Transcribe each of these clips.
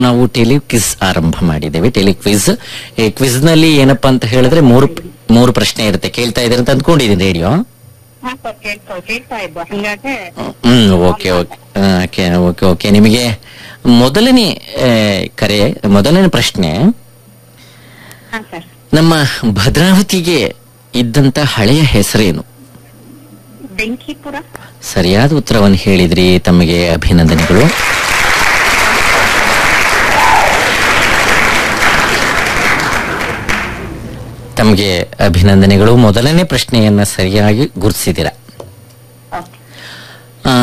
ನಾವು tele quiz ಆರಂಭ ಮಾಡಿದ್ದೇವೆ ಟೆಲಿ ಕ್ವಿಜ್ ಈ ಕ್ವಿಜ್ ನಲ್ಲಿ ಏನಪ್ಪಾ ಅಂತ ಹೇಳಿದ್ರೆ ಮೂರು ಮೂರು ಪ್ರಶ್ನೆ ಇರುತ್ತೆ ಕೇಳ್ತಾ ಇದ್ದಾರೆ ಅಂತ ಅಂದ್ಕೊಂಡಿದ್ದೀನಿ ರೇಡಿಯೋ ಹಾ ಸರ್ ಕೇಳ್ತಾ ಕೇಳ್ತಾ ಇದ್ದ ಹಿಂಗಾಗಿ ಹ್ಮ್ okay okay okay okay okay ನಿಮಗೆ ಮೊದಲನೇ ಆ, ಕರೆ ಮೊದಲನೇ ಪ್ರಶ್ನೆ ಹಾ ಸರ್ ನಮ್ಮ ಭದ್ರಾವತಿಗೆ ಇದ್ದಂತ ಹಳೆಯ ಹೆಸರೇನು ಬೆಂಕಿಪುರ ಸರಿಯಾದ ಉತ್ತರವನ್ನು ಹೇಳಿದ್ರಿ ತಮಗೆ ಅಭಿನಂದನೆಗಳು ತಮಗೆ ಅಭಿನಂದನೆಗಳು ಮೊದಲನೇ ಪ್ರಶ್ನೆಯನ್ನ ಸರಿಯಾಗಿ ಗುರುತಿಸಿದ್ದೀರಾ ಓಕೆ ಆ,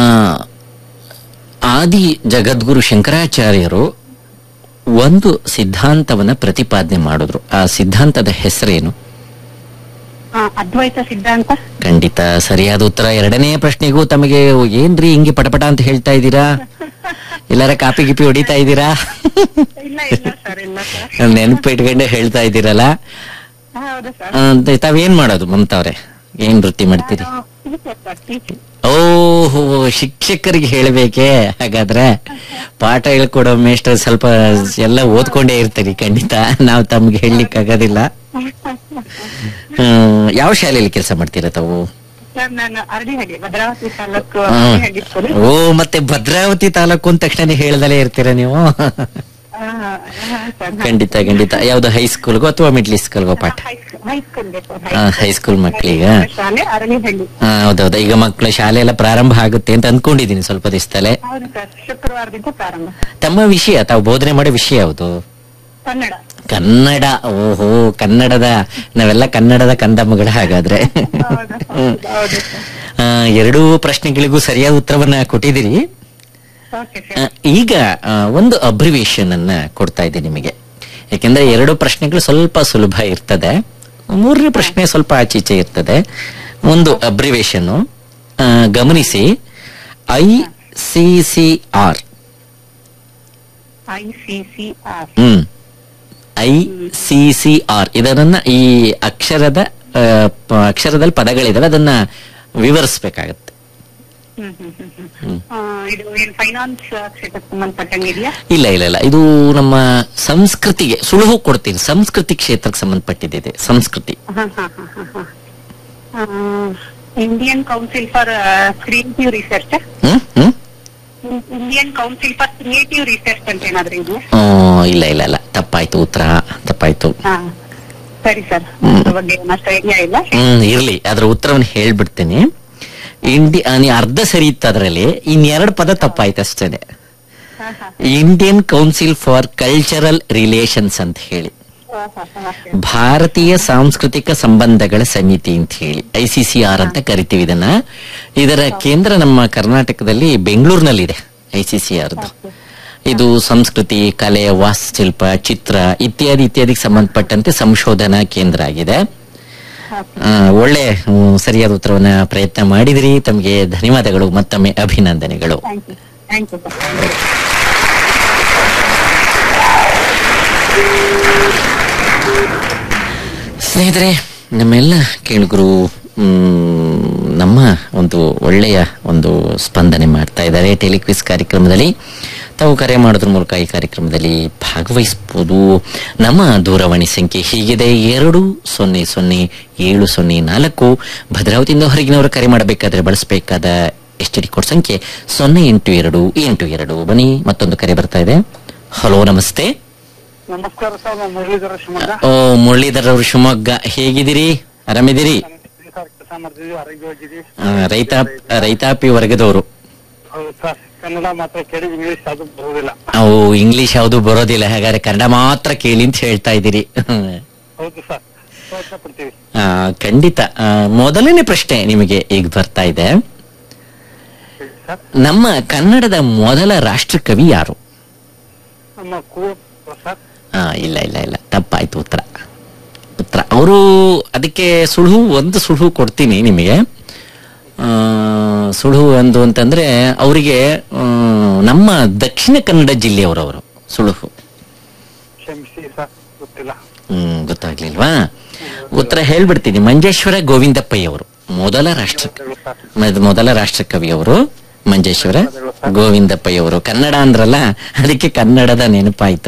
ಆದಿ ಜಗದ್ಗುರು ಶಂಕರಾಚಾರ್ಯರು ಒಂದು ಸಿದ್ಧಾಂತವನ್ನ ಪ್ರತಿಪಾದನೆ ಮಾಡಿದ್ರು ಆ ಸಿದ್ಧಾಂತದ ಹೆಸರೇನು ಹಾ ಅದ್ವೈತ ಸಿದ್ಧಾಂತ ಖಂಡಿತ ಸರಿಯಾದ ಉತ್ತರ ಎರಡನೇ ಪ್ರಶ್ನೆಗೂ ತಮಗೆ ಏನ್ರಿ ಹಿಂಗೆ ಪಟಪಟ ಅಂತ ಹೇಳ್ತಾ ಇದ್ದೀರಾ ಎಲ್ಲಾರ ಕಾಪಿ ಗಿಪಿ ಹೊಡಿತಾ ಇದ್ದೀರಾ ಇಲ್ಲ ಇಲ್ಲ ಸರ್ ಇಲ್ಲ ಸರ್ ನೆನಪು ಇಟ್ಕೊಂಡೆ ಹೇಳ್ತಾ ಇದ್ದೀರಲ್ಲ ಹಾ, ಹೌದು ಸರ್ ಆ, ಅಂತ ತಾವೇನ್ ಮಾಡೋದು ಮಮತಾವ್ರೆ ಏನ್ ವೃತ್ತಿ ಮಾಡ್ತೀರಿ ನಾನು teacher ಸರ್ ಟೀಚಿಂಗ್ ಓಹೋ ಶಿಕ್ಷಕರಿಗೆ ಹೇಳಬೇಕೆ ಹಾಗಾದ್ರೆ ಪಾಠ ಹೇಳ್ಕೊಡೋ ಮೇಷ್ಟ್ರು ಸ್ವಲ್ಪ ಎಲ್ಲ ಓದ್ಕೊಂಡೇ ಇರ್ತೀರಿ ಖಂಡಿತ ನಾವು ತಮ್ಗೆ ಹೇಳಲಿಕ್ಕೆ ಆಗೋದಿಲ್ಲ ಹ್ಮ್, ಯಾವ ಶಾಲೆಯಲ್ಲಿ ಕೆಲಸ ಮಾಡ್ತೀರಾ ತಾವು ಸರ್ ನಾನು ಅರಳಿಹಳ್ಳಿ ಭದ್ರಾವತಿ ತಾಲೂಕು ಹ್ಮ್. ಅರಳಿಹಳ್ಳಿ ಸ್ಕೂಲ್ ಓ ಮತ್ತೆ ಭದ್ರಾವತಿ ತಾಲೂಕು ಅಂದ ತಕ್ಷಣ ಹೇಳ್ದಲೇ ಇರ್ತೀರಾ ನೀವು ಖಂಡಿತ ಖಂಡಿತ ಯಾವ್ದು ಹೈಸ್ಕೂಲ್ಗೋ ಅಥವಾ ಮಿಡ್ಲ್ ಸ್ಕೂಲ್ಗೋ ಪಾಠ ಹೈಸ್ಕೂಲ್ ಆ, ಹೈಸ್ಕೂಲ್ ಮಕ್ಕಳಿಗ ಶಾಲೆ ಅರಳಿಹಳ್ಳಿ ಹಾ ಹೌದೌದು ಈಗ ಮಕ್ಕಳ ಶಾಲೆ ಎಲ್ಲ ಪ್ರಾರಂಭ ಆಗುತ್ತೆ ಅಂತ ಅನ್ಕೊಂಡಿದೀನಿ ಸ್ವಲ್ಪ ದಿವಸದಲ್ಲೇ ಹೌದು ಸರ್ ಶುಕ್ರವಾರದಿಂದ ಪ್ರಾರಂಭ ತಮ್ಮ ವಿಷಯ ತಾವು ಬೋಧನೆ ಮಾಡೋ ವಿಷಯ ಯಾವುದು ಕನ್ನಡ ಕನ್ನಡ ಓಹೋ ಕನ್ನಡದ ನಾವೆಲ್ಲ ಕನ್ನಡದ ಕಂದಮ್ಮಗಳ ಹಾಗಾದ್ರೆ ಹೌದು ಹೌದು ಹೌದು ಸರ್ ಆ, ಎರಡೂ ಪ್ರಶ್ನೆಗಳಿಗೂ ಸರಿಯಾದ ಉತ್ತರವನ್ನ ಕೊಟ್ಟಿದ್ದೀರಿ ಓಕೆ ಆ, ಸರ್ ಈಗ ಆ, ಒಂದು ಅಬ್ರಿವೇಶನ್ ಅನ್ನ ಕೊಡ್ತಾ ಇದ್ದೀನಿ ನಿಮಗೆ ಯಾಕೆಂದ್ರೆ ಎರಡು ಪ್ರಶ್ನೆಗಳು ಸ್ವಲ್ಪ ಸುಲಭ ಇರ್ತದೆ ಮೂರನೇ ಪ್ರಶ್ನೆ ಸ್ವಲ್ಪ ಆಚೀಚೆ ಇರ್ತದೆ ಒಂದು ಅಬ್ರಿವೇಶನ್ ಗಮನಿಸಿ I C C R I C C R ಹ್ಮ್ ಐ ಸಿ ಸಿ ಆರ್ ಇದನ್ನ ಈ ಅಕ್ಷರದ ಆ, ಪ- ಅಕ್ಷರದಲ್ಲಿ ಪದಗಳಿದಾವೆ ಅದನ್ನ ವಿವರಿಸ್ಬೇಕಾಗತ್ತೆ ಹ್ಮ್ ಹ್ಮ್ ಹ್ಮ್ ಹ್ಮ್. ಆ, ಇದು ಏನ್ ಫೈನಾನ್ಸ್ ಕ್ಷೇತ್ರಕ್ಕೆ ಸಂಬಂಧಪಟ್ಟಂಗಿದೆಯಾ ಇಲ್ಲ ಇಲ್ಲ ಇಲ್ಲ ಇದು ನಮ್ಮ ಸಂಸ್ಕೃತಿಗೆ ಸುಳುಹು ಕೊಡ್ತೀನಿ ಸಂಸ್ಕೃತಿ ಕ್ಷೇತ್ರಕ್ಕೆ ಸಂಬಂಧಪಟ್ಟಿದೆ ಸಂಸ್ಕೃತಿ Indian council for creative research ಹ್ಮ್ ಹ್ಮ್ Indian council for creative research ಅಂತ ಏನಾದ್ರು ಇದೆಯಾ ಆ, ಇಲ್ಲ ಇಲ್ಲ ಇಲ್ಲ ತಪ್ಪಾಯ್ತು ಉತ್ತರ ತಪ್ಪಾಯ್ತು ಹಾ ಸರಿ ಸರ್ ಅದ್ರ ಬಗ್ಗೆ ಏನಷ್ಟು ಐಡಿಯಾ ಇಲ್ಲ ಹ್ಮ್ ಇರ್ಲಿ ಅದ್ರ ಉತ್ತರವನ್ನು ಹೇಳ್ಬಿಡ್ತೀನಿ ಇಂಡಿ ಆ, ನೀ ಅರ್ಧ ಸರಿ ಇತ್ತು ಅದರಲ್ಲಿ ಇನ್ನೆರಡು ಪದ ತಪ್ಪಾಯ್ತು ಅಷ್ಟೇನೆ ಹಾ, ಹಾ. Indian council for cultural relations ಅಂತ ಹೇಳಿ ಹಾ, ಹಾ, ಹಾ, okay. ಭಾರತೀಯ ಸಾಂಸ್ಕೃತಿಕ ಸಂಬಂಧಗಳ ಸಮಿತಿ ಅಂತ ಹೇಳಿ ಐ ಸಿ ಸಿ ಆರ್ ಅಂತ ಕರಿತೀವಿ ಇದನ್ನ ಇದರ ಕೇಂದ್ರ ನಮ್ಮ ಕರ್ನಾಟಕದಲ್ಲಿ ಬೆಂಗಳೂರಿನಲ್ಲಿದೆ ಐ ಸಿ ಸಿ ಆರ್ದು ಇದು ಸಂಸ್ಕೃತಿ ಕಲೆ ವಾಸ್ತುಶಿಲ್ಪ ಚಿತ್ರ ಇತ್ಯಾದಿ ಇತ್ಯಾದಿಗೆ ಸಂಬಂಧಪಟ್ಟಂತೆ ಸಂಶೋಧನಾ ಕೇಂದ್ರ ಆಗಿದೆ ಆ, ಒಳ್ಳೆ ಹ್ಮ್, ಸರಿಯಾದ ಉತ್ತರವನ್ನ ಪ್ರಯತ್ನ ಮಾಡಿದಿರಿ ತಮಗೆ ಧನ್ಯವಾದಗಳು ಮತ್ತೊಮ್ಮೆ ಅಭಿನಂದನೆಗಳು Thank you. Thank you, sir. ಸ್ನೇಹಿತರೆ ನಮ್ಮೆಲ್ಲ ಕೇಳುಗರು ಮ್, ನಮ್ಮ ಒಂದು ಒಳ್ಳೆಯ ಒಂದು ಸ್ಪಂದನೆ ಮಾಡ್ತಾ ಇದ್ದಾರೆ ಟೆಲಿಕ್ವಿಸ್ ಕಾರ್ಯಕ್ರಮದಲ್ಲಿ ತಾವು ಕರೆ ಮಾಡೋದ್ರ ಮೂಲಕ ಈ ಕಾರ್ಯಕ್ರಮದಲ್ಲಿ ಭಾಗವಹಿಸಬಹುದು ನಮ್ಮ ದೂರವಾಣಿ ಸಂಖ್ಯೆ ಹೀಗಿದೆ ಎರಡು ಸೊನ್ನೆ ಸೊನ್ನೆ ಏಳು ಸೊನ್ನೆ ನಾಲ್ಕು ಭದ್ರಾವತಿಯಿಂದ ಹೊರಗಿನವರು ಕರೆ ಮಾಡಬೇಕಾದ್ರೆ ಬಳಸಬೇಕಾದ ಎಸ್ ಟಿ ಡಿ ಕೋಡ್ ಸಂಖ್ಯೆ ಸೊನ್ನೆ ಎಂಟು ಎರಡು ಎಂಟು ಎರಡು ಬನ್ನಿ ಮತ್ತೊಂದು ಕರೆ ಬರ್ತಾ ಇದೆ ಹಲೋ ನಮಸ್ತೆ ನಮಸ್ಕಾರ ಸರ್ ನಾನು ಮುರಳೀಧರ ಶಿವಮೊಗ್ಗ ಓ ಮುರಳೀಧರ್ ಅವರು ಶಿವಮೊಗ್ಗ ಹೇಗಿದ್ದೀರಿ ಆರಾಮಿದ್ದೀರಿ ಸರ್ ಕೆಲಸ ಮಾಡ್ತಿದ್ವಿ ಆರೋಗ್ಯವಾಗಿದ್ದೀವಿ ಆ, ರೈತ ರೈತಾಪಿ ವರ್ಗದವರು ಹೌದು ಸರ್ ಕನ್ನಡ ಮಾತ್ರ ಕೇಳಿ ಇಂಗ್ಲಿಷ್ ಅದು ಬರುವುದಿಲ್ಲ ಅವು ಇಂಗ್ಲಿಷ್ ಯಾವುದು ಬರೋದಿಲ್ಲ ಹಾಗಾದ್ರೆ ಕನ್ನಡ ಮಾತ್ರ ಕೇಳಿ ಅಂತ ಹೇಳ್ತಾ ಇದ್ದೀರಿ ಹೌದು ಸರ್ ಪ್ರಯತ್ನ ಪಡ್ತೀವಿ ಆ, ಖಂಡಿತ ಆ, ಮೊದಲನೇ ಪ್ರಶ್ನೆ ನಿಮಗೆ ಈಗ ಬರ್ತಾ ಇದೆ ಹೇಳಿ ಸರ್ ನಮ್ಮ ಕನ್ನಡದ ಮೊದಲ ರಾಷ್ಟ್ರಕವಿ ಯಾರು ನಮ್ಮ ಕುವೆಂಪು ಸರ್ ಆ, ಇಲ್ಲ ಇಲ್ಲ ಇಲ್ಲ ತಪ್ಪಾಯ್ತು ಉತ್ತರ ಉತ್ತರ ಅವರು ಅದಕ್ಕೆ ಸುಳುಹು ಒಂದು ಸುಳುಹು ಕೊಡ್ತೀನಿ ನಿಮಗೆ ಆ, ಸುಳುಹು ಒಂದು ಅಂತಂದ್ರೆ ಅವರಿಗೆ ನಮ್ಮ ದಕ್ಷಿಣ ಕನ್ನಡ ಜಿಲ್ಲೆಯವರು ಅವರು ಸುಳುಹು ಕ್ಷಮಿಸಿ ಸರ್ ಗೊತ್ತಿಲ್ಲ ಹ್ಮ್ ಗೊತ್ತಾಗ್ಲಿಲ್ವಾ ಉತ್ತರ ಹೇಳ್ಬಿಡ್ತೀನಿ ಮಂಜೇಶ್ವರ ಗೋವಿಂದಪ್ಪಯ್ಯ ಅವರು ಮೊದಲ ರಾಷ್ಟ್ರ ಹೇಳಿ ಸರ್ ಮೊದ- ಮೊದಲ ರಾಷ್ಟ್ರಕವಿ ಅವರು ಮಂಜೇಶ್ವರ ಗೋವಿಂದಪ್ಪಯ್ಯವರು ಕನ್ನಡ ಅಂದ್ರಲ್ಲ ಅದಕ್ಕೆ ಕನ್ನಡದ ನೆನಪಾಯ್ತು